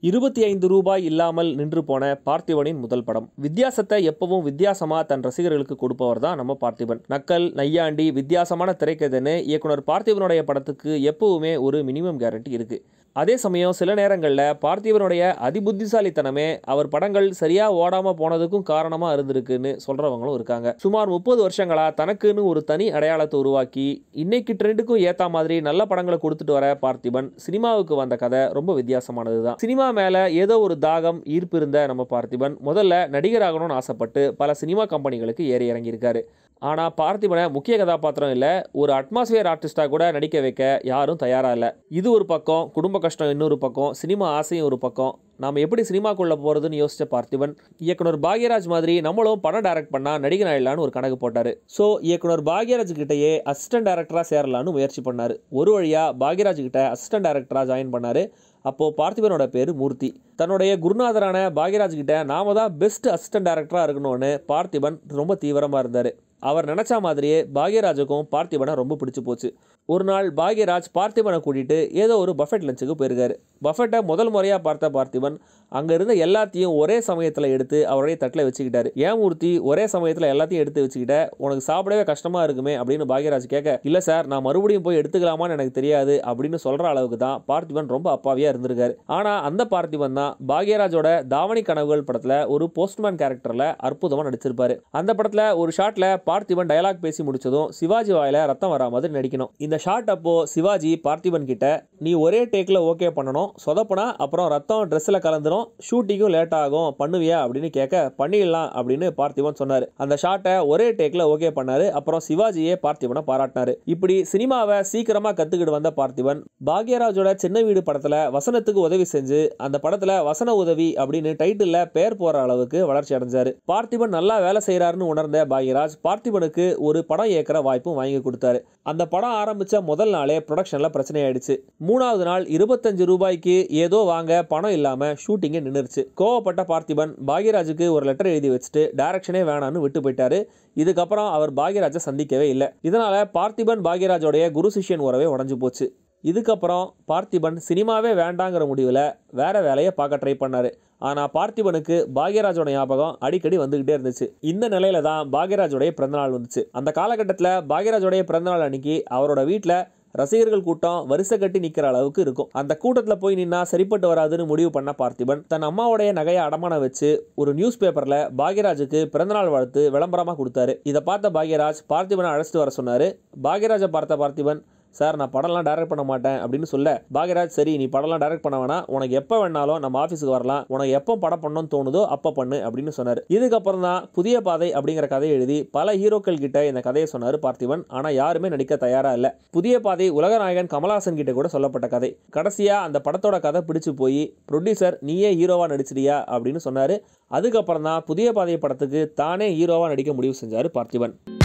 இருபத்தி ஐந்து ரூபாய் இல்லாமல் நின்று போன பார்த்திபனின் முதல் படம் வித்தியாசத்தை எப்பவும் வித்தியாசமா தன் ரசிகர்களுக்கு கொடுப்பவர் தான் நம்ம பார்த்திபன் நக்கல் நையாண்டி வித்தியாசமான திரைக்கதைன்னு இயக்குனர் பார்த்திபனுடைய படத்துக்கு எப்பவுமே ஒரு மினிமம் கேரண்டி இருக்கு அதே சமயம் சில நேரங்களில் பார்த்திபனுடைய அதிபுத்திசாலித்தனமே அவர் படங்கள் சரியா ஓடாம போனதுக்கும் காரணமா இருந்திருக்குன்னு சொல்றவங்களும் இருக்காங்க சுமார் முப்பது வருஷங்களா தனக்குன்னு ஒரு தனி அடையாளத்தை உருவாக்கி இன்னைக்கு ட்ரெண்டுக்கும் ஏத்த மாதிரி நல்ல படங்களை கொடுத்துட்டு வர பார்த்திபன் சினிமாவுக்கு வந்த கதை ரொம்ப வித்தியாசமானது தான் சினிமா மேல ஏதோ ஒரு தாகம் ஈர்ப்பு இருந்த நம்ம பார்த்திபன் முதல்ல நடிகராகணும்னு ஆசைப்பட்டு பல சினிமா கம்பெனிகளுக்கு ஏறி இறங்கியிருக்காரு ஆனால் பார்த்திபனை முக்கிய கதாபாத்திரம் இல்லை ஒரு அட்மாஸ்பியர் ஆர்டிஸ்டாக கூட நடிக்க வைக்க யாரும் தயாராக இல்லை இது ஒரு பக்கம் குடும்ப கஷ்டம் இன்னொரு பக்கம் சினிமா ஆசையும் ஒரு பக்கம் நாம் எப்படி சினிமாக்குள்ளே போகிறதுன்னு யோசிச்ச பார்த்திபன் இயக்குனர் பாக்யராஜ் மாதிரி நம்மளும் படம் டைரக்ட் பண்ணால் நடிகன் ஆயிடலான்னு ஒரு கணக்கு போட்டார் ஸோ இயக்குனர் பாக்யராஜ் கிட்டேயே அசிஸ்டன்ட் டைரக்டராக சேரலான்னு முயற்சி பண்ணார் ஒரு வழியாக பாக்யராஜ் கிட்ட அசிஸ்டன்ட் டைரக்டராக ஜாயின் பண்ணார் அப்போது பார்த்திபனோட பேர் மூர்த்தி தன்னுடைய குருநாதரான பாக்யராஜ் கிட்ட நாம தான் பெஸ்ட் அசிஸ்டன்ட் டைரக்டராக இருக்கணும்னு பார்த்திபன் ரொம்ப தீவிரமாக இருந்தார் அவர் நினச்ச மாதிரியே பாக்யராஜுக்கும் பார்த்திபனை ரொம்ப பிடிச்சி போச்சு ஒரு நாள் பாக்யராஜ் பார்த்திபனை கூட்டிகிட்டு ஏதோ ஒரு பஃபெட் லஞ்சுக்கு போயிருக்காரு பஃபெட்டை முதல் முறையாக பார்த்த பார்த்திபன் அங்கே இருந்த எல்லாத்தையும் ஒரே சமயத்தில் எடுத்து அவருடைய தட்டில் வச்சுக்கிட்டாரு ஏன் மூர்த்தி ஒரே சமயத்தில் எல்லாத்தையும் எடுத்து வச்சுக்கிட்ட உனக்கு சாப்பிடவே கஷ்டமாக இருக்குமே அப்படின்னு பாக்யராஜ் கேட்க இல்லை சார் நான் மறுபடியும் போய் எடுத்துக்கலாமான்னு எனக்கு தெரியாது அப்படின்னு சொல்கிற அளவுக்கு தான் பார்த்திபன் ரொம்ப அப்பாவியாக இருந்திருக்காரு ஆனால் அந்த பார்த்திபன் தான் பாக்யராஜோட தாவணி கனவுகள் படத்தில் ஒரு போஸ்ட்மேன் கேரக்டரில் அற்புதமாக நடிச்சிருப்பாரு அந்த படத்தில் ஒரு ஷாட்டில் பார்த்திபன் டயலாக் பேசி முடிச்சதும் சிவாஜி வாயில ரத்தம் வரா மாதிரி நடிக்கணும் இந்த ஷாட் அப்போ சிவாஜி பார்த்திபன் கிட்ட நீ ஒரே டேக்கில் ஓகே பண்ணணும் சொதப்புனா அப்புறம் ரத்தம் ட்ரெஸ்ஸில் கலந்துரும் ஷூட்டிங்கும் லேட் ஆகும் பண்ணுவியா அப்படின்னு கேட்க பண்ணிடலாம் அப்படின்னு பார்த்திபன் சொன்னார் அந்த ஷாட்டை ஒரே டேக்கில் ஓகே பண்ணாரு அப்புறம் சிவாஜியே பார்த்திபனை பாராட்டினாரு இப்படி சினிமாவை சீக்கிரமா கத்துக்கிட்டு வந்த பார்த்திபன் பாக்யராஜோட சின்ன வீடு படத்துல வசனத்துக்கு உதவி செஞ்சு அந்த படத்துல வசன உதவி அப்படின்னு டைட்டில்ல பெயர் போற அளவுக்கு வளர்ச்சி அடைஞ்சாரு பார்த்திபன் நல்லா வேலை செய்யறாருன்னு உணர்ந்த பாக்யராஜ் பார்த்திபனுக்கு ஒரு படம் இயக்கிற வாய்ப்பும் வாங்கி கொடுத்தாரு அந்த படம் ஆரம்பிச்ச முதல் நாளே ப்ரொடக்ஷன்ல பிரச்சனை ஆயிடுச்சு மூணாவது நாள் இருபத்தஞ்சு ரூபாய்க்கு ஏதோ வாங்க பணம் இல்லாம ஷூட்டிங்கே நின்றுச்சு கோவப்பட்ட பார்த்திபன் பாக்யராஜுக்கு ஒரு லெட்டர் எழுதி வச்சுட்டு டைரக்ஷனே வேணான்னு விட்டு போயிட்டாரு இதுக்கப்புறம் அவர் பாக்யராஜை சந்திக்கவே இல்லை இதனால பார்த்திபன் பாக்யராஜோடைய குரு சிஷ்யன் உறவே உடஞ்சு போச்சு இதுக்கப்புறம் பார்த்திபன் சினிமாவே வேண்டாங்கிற முடிவில் வேற வேலையை பார்க்க ட்ரை பண்ணாரு ஆனால் பார்த்திபனுக்கு பாக்யராஜோட ஞாபகம் அடிக்கடி வந்துகிட்டே இருந்துச்சு இந்த நிலையில தான் பாக்யராஜோடைய பிறந்தநாள் வந்துச்சு அந்த காலகட்டத்தில் பாக்யராஜோடைய பிறந்தநாள் அன்னைக்கு அவரோட வீட்டில் ரசிகர்கள் கூட்டம் வரிசை கட்டி நிற்கிற அளவுக்கு இருக்கும் அந்த கூட்டத்தில் போய் நின்னா சரிப்பட்டு வராதுன்னு முடிவு பண்ண பார்த்திபன் தன் அம்மாவுடைய நகையை அடமானம் வச்சு ஒரு நியூஸ் பேப்பரில் பாக்யராஜுக்கு பிறந்தநாள் வாழ்த்து விளம்பரமாக கொடுத்தாரு இதை பார்த்த பாக்யராஜ் பார்த்திபனை அழைச்சிட்டு வர சொன்னார் பாக்யராஜை பார்த்த பார்த்திபன் சார் நான் படம்லாம் டைரக்ட் பண்ண மாட்டேன் அப்படின்னு சொல்ல பாக்யராஜ் சரி நீ படம்லாம் டைரக்ட் பண்ண வேணாம் உனக்கு எப்போ வேணாலும் நம்ம ஆஃபீஸுக்கு வரலாம் உனக்கு எப்போ படம் பண்ணணும்னு தோணுதோ அப்போ பண்ணு அப்படின்னு சொன்னார் இதுக்கப்புறம் தான் புதிய பாதை அப்படிங்கிற கதையை எழுதி பல ஹீரோக்கள் கிட்ட இந்த கதையை சொன்னார் பார்த்திபன் ஆனால் யாருமே நடிக்க தயாரா இல்லை புதிய பாதை உலகநாயகன் கமலஹாசன் கிட்ட கூட சொல்லப்பட்ட கதை கடைசியா அந்த படத்தோட கதை பிடிச்சு போய் ப்ரொடியூசர் நீயே ஹீரோவா நடிச்சிரியா அப்படின்னு சொன்னாரு அதுக்கப்புறம் தான் புதிய பாதை படத்துக்கு தானே ஹீரோவா நடிக்க முடிவு செஞ்சாரு பார்த்திபன்